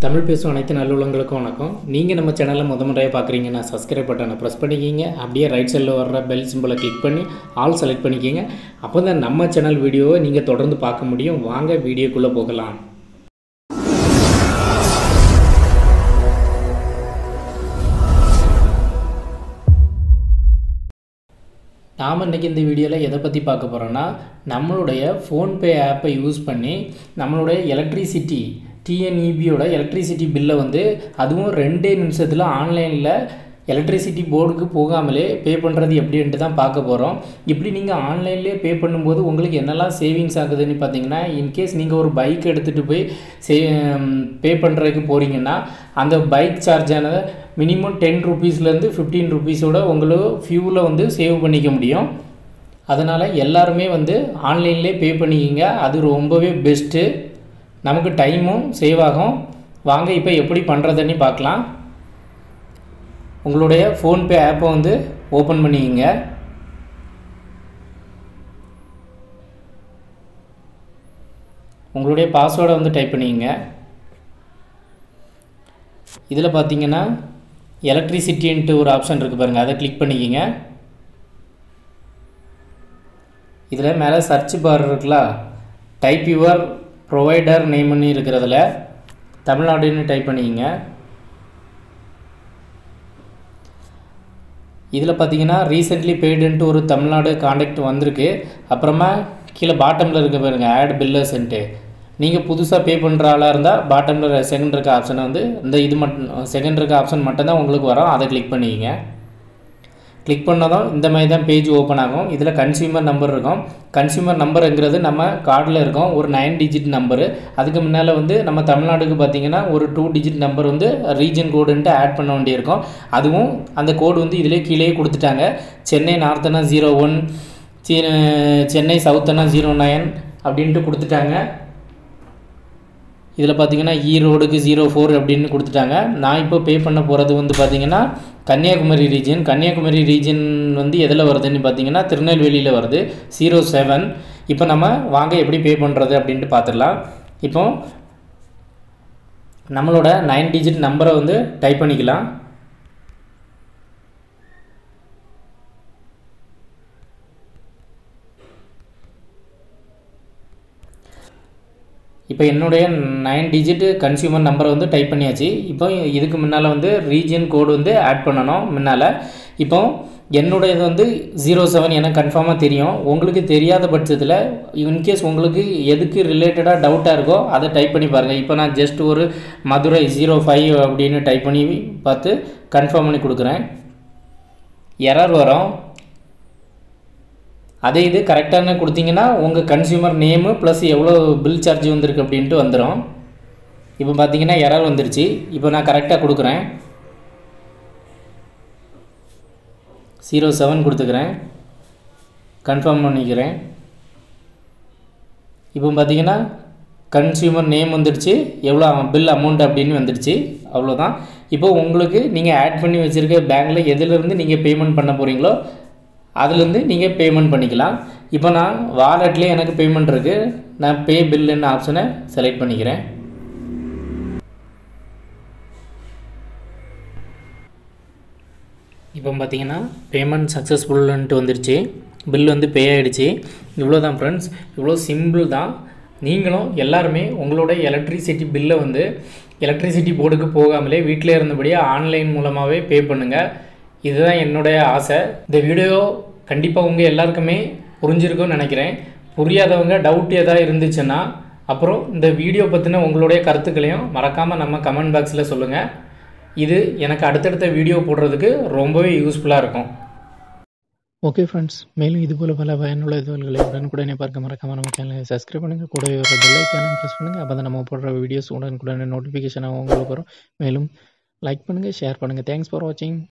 தமிழ் பேசும் அனைத்து நல்லுள்ளங்களுக்கும் வணக்கம் நீங்கள் நம்ம சேனலை முத முறையாக பார்க்குறீங்கன்னா சப்ஸ்கிரைப் பட்டனை ப்ரெஸ் பண்ணிக்கிங்க அப்படியே ரைட் சைடில் வர்ற பெல் சிம்பிளை கிளிக் பண்ணி ஆல் செலக்ட் பண்ணிக்கிங்க அப்போ தான் நம்ம சேனல் வீடியோவை நீங்கள் தொடர்ந்து பார்க்க முடியும் வாங்க வீடியோக்குள்ளே போகலாம் நாம் இன்றைக்கி இந்த வீடியோவில் எதை பற்றி பார்க்க போகிறோன்னா நம்மளுடைய ஃபோன்பே ஆப்பை யூஸ் பண்ணி நம்மளுடைய எலக்ட்ரிசிட்டி டிஎன்இபியோட எலக்ட்ரிசிட்டி பில்லை வந்து அதுவும் ரெண்டே நிமிஷத்தில் ஆன்லைனில் எலக்ட்ரிசிட்டி போர்டுக்கு போகாமலே பே பண்ணுறது எப்படின்ட்டு தான் பார்க்க போகிறோம் இப்படி நீங்கள் ஆன்லைன்லேயே பே பண்ணும்போது உங்களுக்கு என்னெல்லாம் சேவிங்ஸ் ஆகுதுன்னு பார்த்தீங்கன்னா இன்கேஸ் நீங்கள் ஒரு பைக் எடுத்துகிட்டு போய் சே பே பண்ணுறதுக்கு போகிறீங்கன்னா அந்த பைக் சார்ஜானதை மினிமம் டென் ருபீஸ்லேருந்து ஃபிஃப்டீன் ருபீஸோட உங்களுக்கு ஃபியூவில் வந்து சேவ் பண்ணிக்க முடியும் அதனால் எல்லாருமே வந்து ஆன்லைன்லேயே பே பண்ணிக்கிங்க அது ரொம்பவே பெஸ்ட்டு நமக்கு டைமும் சேவ் ஆகும் வாங்க இப்போ எப்படி பண்ணுறதுன்னு பார்க்கலாம் உங்களுடைய ஃபோன்பே ஆப்பை வந்து ஓப்பன் பண்ணிக்கங்க உங்களுடைய பாஸ்வேர்டை வந்து டைப் பண்ணிக்கங்க இதில் பார்த்தீங்கன்னா எலக்ட்ரிசிட்டின்ட்டு ஒரு ஆப்ஷன் இருக்குது பாருங்கள் அதை கிளிக் பண்ணிக்கிங்க இதில் மேலே சர்ச் பார் இருக்குல்ல டைப் யுவர் ப்ரொவைடர் நேம்னு இருக்கிறதுல தமிழ்நாடுன்னு டைப் பண்ணிக்கிங்க இதில் பார்த்தீங்கன்னா ரீசெண்ட்லி பெய்டுன்ட்டு ஒரு தமிழ்நாடு காண்டாக்ட் வந்திருக்கு அப்புறமா கீழே பாட்டமில் இருக்க பாருங்க ஆட் பில்லர்ஸ்ன்ட்டு நீங்கள் புதுசாக பே பண்ணுற ஆளாக இருந்தால் பாட்டமில் செகண்ட் இருக்க ஆப்ஷனை வந்து இந்த இது மட்டும் செகண்ட் இருக்க ஆப்ஷன் மட்டும்தான் உங்களுக்கு வரும் அதை கிளிக் பண்ணிக்கிங்க கிளிக் பண்ணதும் இந்த மாதிரி தான் பேஜ் ஓப்பன் ஆகும் இதில் கன்சியூமர் நம்பர் இருக்கும் கன்சியூமர் நம்பருங்கிறது நம்ம கார்டில் இருக்கும் ஒரு நைன் டிஜிட் நம்பரு அதுக்கு முன்னால் வந்து நம்ம தமிழ்நாடுக்கு பார்த்திங்கன்னா ஒரு டூ டிஜிட் நம்பர் வந்து ரீஜன் கோடுன்ட்டு ஆட் பண்ண வேண்டியிருக்கும் அதுவும் அந்த கோடு வந்து இதிலே கீழே கொடுத்துட்டாங்க சென்னை நார்த்தனா ஜீரோ ஒன் சென்னை சவுத்தனா ஜீரோ நைன் அப்படின்ட்டு கொடுத்துட்டாங்க இதில் பார்த்தீங்கன்னா ஈரோடுக்கு ஜீரோ ஃபோர் அப்படின்னு கொடுத்துட்டாங்க நான் இப்போ பே பண்ண போகிறது வந்து பார்த்திங்கன்னா கன்னியாகுமரி ரீஜன் கன்னியாகுமரி ரீஜன் வந்து எதில் வருதுன்னு பார்த்தீங்கன்னா திருநெல்வேலியில் வருது ஜீரோ செவன் இப்போ நம்ம வாங்க எப்படி பே பண்ணுறது அப்படின்ட்டு பார்த்துடலாம் இப்போ நம்மளோட நைன் டிஜிட் நம்பரை வந்து டைப் பண்ணிக்கலாம் இப்போ என்னுடைய நைன் டிஜிட் கன்சியூமர் நம்பரை வந்து டைப் பண்ணியாச்சு இப்போ இதுக்கு முன்னால் வந்து ரீஜியன் கோடு வந்து ஆட் பண்ணணும் முன்னால் இப்போ என்னுடையது வந்து ஜீரோ செவன் எனக்கு கன்ஃபார்மாக தெரியும் உங்களுக்கு தெரியாத பட்சத்தில் இன்கேஸ் உங்களுக்கு எதுக்கு ரிலேட்டடாக டவுட்டாக இருக்கோ அதை டைப் பண்ணி பாருங்கள் இப்போ நான் ஜஸ்ட் ஒரு மதுரை ஜீரோ ஃபைவ் அப்படின்னு டைப் பண்ணி பார்த்து கன்ஃபார்ம் பண்ணி கொடுக்குறேன் எரர் வரும் அதே இது கரெக்டான கொடுத்தீங்கன்னா உங்கள் கன்சியூமர் நேமு ப்ளஸ் எவ்வளோ பில் சார்ஜ் வந்திருக்கு அப்படின்ட்டு வந்துடும் இப்போ பார்த்தீங்கன்னா எரர் வந்துருச்சு இப்போ நான் கரெக்டாக கொடுக்குறேன் ஜீரோ செவன் கொடுத்துக்கிறேன் கன்ஃபார்ம் பண்ணிக்கிறேன் இப்போ பார்த்தீங்கன்னா கன்சியூமர் நேம் வந்துடுச்சு எவ்வளோ பில் அமௌண்ட் அப்படின்னு வந்துடுச்சு அவ்வளோதான் இப்போ உங்களுக்கு நீங்கள் ஆட் பண்ணி வச்சுருக்க பேங்க்கில் எதுலேருந்து நீங்கள் பேமெண்ட் பண்ண போகிறீங்களோ அதுலேருந்து நீங்கள் பேமெண்ட் பண்ணிக்கலாம் இப்போ நான் வாலெட்லேயே எனக்கு பேமெண்ட் இருக்குது நான் பே பில்லுன்னு ஆப்ஷனை செலக்ட் பண்ணிக்கிறேன் இப்போ பார்த்தீங்கன்னா பேமெண்ட் சக்ஸஸ்ஃபுல்ன்ட்டு வந்துருச்சு பில் வந்து பே ஆகிடுச்சு இவ்வளோ தான் ஃப்ரெண்ட்ஸ் இவ்வளோ சிம்பிள் தான் நீங்களும் எல்லாருமே உங்களோட எலக்ட்ரிசிட்டி பில்லை வந்து எலக்ட்ரிசிட்டி போர்டுக்கு போகாமலே வீட்டில் இருந்தபடியே ஆன்லைன் மூலமாகவே பே பண்ணுங்கள் இதுதான் என்னுடைய ஆசை இந்த வீடியோ கண்டிப்பாக உங்கள் எல்லாருக்குமே புரிஞ்சிருக்கும்னு நினைக்கிறேன் புரியாதவங்க டவுட் எதாவது இருந்துச்சுன்னா அப்புறம் இந்த வீடியோ பற்றின உங்களுடைய கருத்துக்களையும் மறக்காமல் நம்ம கமெண்ட் பாக்ஸில் சொல்லுங்கள் இது எனக்கு அடுத்தடுத்த வீடியோ போடுறதுக்கு ரொம்பவே யூஸ்ஃபுல்லாக இருக்கும் ஓகே ஃப்ரெண்ட்ஸ் மேலும் இது போல் பல பயனுள்ள தகவல்களை உடனுக்குடனே பார்க்க மறக்காம நம்ம சேனலை சப்ஸ்கிரைப் பண்ணுங்கள் கூடவே ஒரு பெல் ஐக்கானும் ப்ரெஸ் பண்ணுங்கள் அப்போ தான் நம்ம போடுற வீடியோஸ் உடனுக்குடனே நோட்டிஃபிகேஷனாக உங்களுக்கு வரும் மேலும் லைக் பண்ணுங்கள் ஷேர் பண்ணுங்கள் தேங்க்ஸ் ஃபார் வாட்சிங்